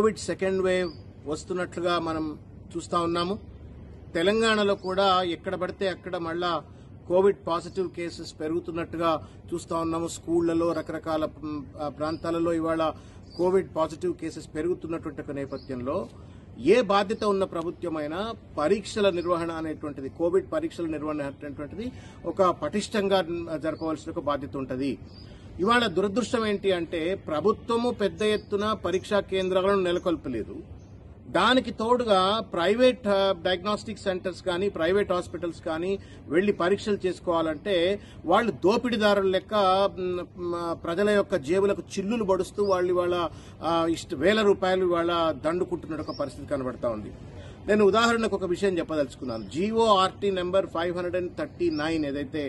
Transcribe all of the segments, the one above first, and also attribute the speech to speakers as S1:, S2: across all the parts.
S1: Covid second wave వస్తున్నట్లుగా మనం చూస్తా ఉన్నాము తెలంగాణలో కూడా ఎక్కడ పడితే అక్కడ మళ్ళా కోవిడ్ పాజిటివ్ కేసెస్ పెరుగుతున్నట్టుగా చూస్తా ఉన్నాము స్కూళ్లలో రకరకాల మ్, ఆ, ప్రాంతాలలో ఇవాళ కోవిడ్ పాజిటివ్ కేసెస్ పెరుగుతున్నటువంటి ఒక నేపథ్యంలో ఏ బాధ్యత ఉన్న ప్రభుత్వమైనా పరీక్షల నిర్వహణ అనేటువంటిది కోవిడ్ పరీక్షల నిర్వహణ అనేటువంటిది ఒక పటిష్టంగా జరపవలసిన ఒక బాధ్యత ఉంటుంది ఇవాళ దురదృష్టం ఏంటి అంటే ప్రభుత్వము పెద్ద ఎత్తున పరీక్షా కేంద్రాలను నెలకొల్పలేదు దానికి తోడుగా ప్రైవేట్ ఆ, డయాగ్నోస్టిక్ సెంటర్స్ కానీ ప్రైవేట్ హాస్పిటల్స్ కానీ వెళ్లి పరీక్షలు చేసుకోవాలంటే వాళ్ళు దోపిడీదారుల లెక్క మ్, మ్, ప్రజల యొక్క జేబులకు చిల్లులు పడుస్తూ వాళ్ళు ఇవాళ ఆ, ఇష్ట వేల రూపాయలు ఇవాళ దండుకుంటున్న ఒక పరిస్థితి కనబడతా ఉంది నేను ఉదాహరణకు ఒక విషయం చెప్పదలుచుకున్నాను GO RT number five hundred and thirty nine ఏదైతే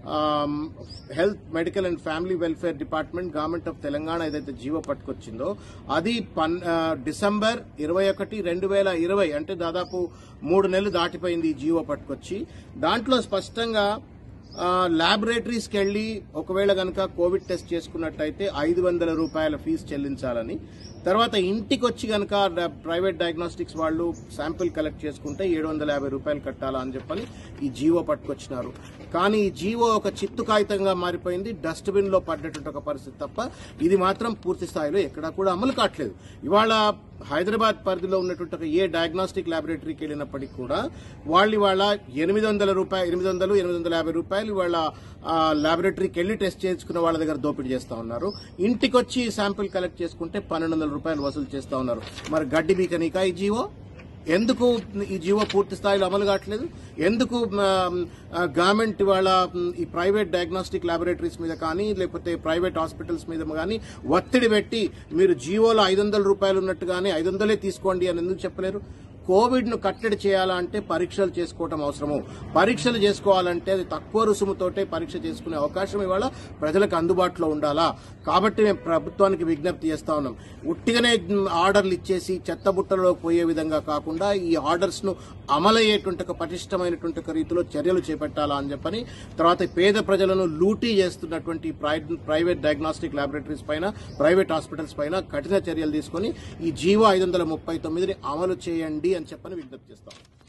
S1: health medical and family welfare department government of Telangana ఏదైతే జీవో పట్టుకొచ్చిందో అది పన్ ఆ, డిసెంబర్ ఇరవై ఒకటి రెండు వేల ఇరవై అంటే దాదాపు మూడు నెలలు దాటిపోయింది ఈ జీవో పట్టుకొచ్చి దాంట్లో స్పష్టంగా ల్యాబొరేటరీస్కి వెళ్ళి ఒకవేళ కనుక కోవిడ్ టెస్ట్ చేసుకున్నట్టయితే ఐదు వందల రూపాయల ఫీజు చెల్లించాలని తర్వాత ఇంటికి వచ్చి కనుక ప్రైవేట్ డయాగ్నోస్టిక్స్ వాళ్ళు శాంపిల్ కలెక్ట్ చేసుకుంటే ఏడు వందల యాభై రూపాయలు కట్టాలా అని చెప్పని ఈ జీవో పట్టుకొచ్చినారు కానీ ఈ జీవో ఒక చిత్తు కాగితంగా మారిపోయింది డస్ట్బిన్ లో పడ్డటువంటి ఒక పరిస్థితి తప్ప ఇది మాత్రం పూర్తి స్థాయిలో ఎక్కడా కూడా అమలు కావట్లేదు ఇవాళ హైదరాబాద్ పరిధిలో ఉన్నటువంటి ఒక ఏ డయాగ్నోస్టిక్ ల్యాబొరేటరీకి వెళ్ళినప్పటికీ కూడా వాళ్ళు ఇవాళ ఎనిమిది వందల రూపాయలు ఎనిమిది వందలు ఎనిమిది వందల యాభై రూపాయలు ఇవాళ ఆ, ల్యాబొరేటరీకి వెళ్ళి టెస్ట్ చేసుకున్న వాళ్ళ దగ్గర దోపిడీ చేస్తా ఉన్నారు ఇంటికి వచ్చి శాంపిల్ కలెక్ట్ చేసుకుంటే పన్నెండు వందల రూపాయలు వసూలు చేస్తా ఉన్నారు మరి గడ్డి బీకనీకా ఈ జీవో ఎందుకు ఈ జీవో పూర్తి స్థాయిలో అమలు కావట్లేదు ఎందుకు గవర్నమెంట్ ఇవాళ మ్, ఈ ప్రైవేట్ డయాగ్నోస్టిక్ ల్యాబొరేటరీస్ మీద కానీ లేకపోతే ప్రైవేట్ హాస్పిటల్స్ మీద కానీ ఒత్తిడి పెట్టి మీరు జీవోలో ఐదు వందల రూపాయలు ఉన్నట్టుగానే ఐదు వందలే తీసుకోండి అని ఎందుకు చెప్పలేరు కోవిడ్ ను కట్టడి చేయాలంటే పరీక్షలు చేసుకోవటం అవసరము పరీక్షలు చేసుకోవాలంటే అది తక్కువ రుసుముతోటే పరీక్ష చేసుకునే అవకాశం ఇవాళ ప్రజలకు అందుబాటులో ఉండాలా కాబట్టి మేము ప్రభుత్వానికి విజ్ఞప్తి చేస్తా ఉన్నాం ఉట్టిగానే మ్, ఆర్డర్లు ఇచ్చేసి చెత్త బుట్టలో పోయే విధంగా కాకుండా ఈ ఆర్డర్స్ ను అమలయ్యేటువంటి ఒక పటిష్టమైనటువంటి ఒక రీతిలో చర్యలు చేపట్టాలా అని చెప్పని తర్వాత పేద ప్రజలను లూటీ చేస్తున్నటువంటి ప్రై- ప్రైవేట్ డయాగ్నోస్టిక్ ల్యాబొరేటరీస్ పైన ప్రైవేట్ హాస్పిటల్స్ పైన కఠిన చర్యలు తీసుకొని ఈ జీవో ఐదు వందల ముప్పై తొమ్మిదిని అమలు చేయండి అని చెప్పని విజ్ఞప్తి చేస్తాం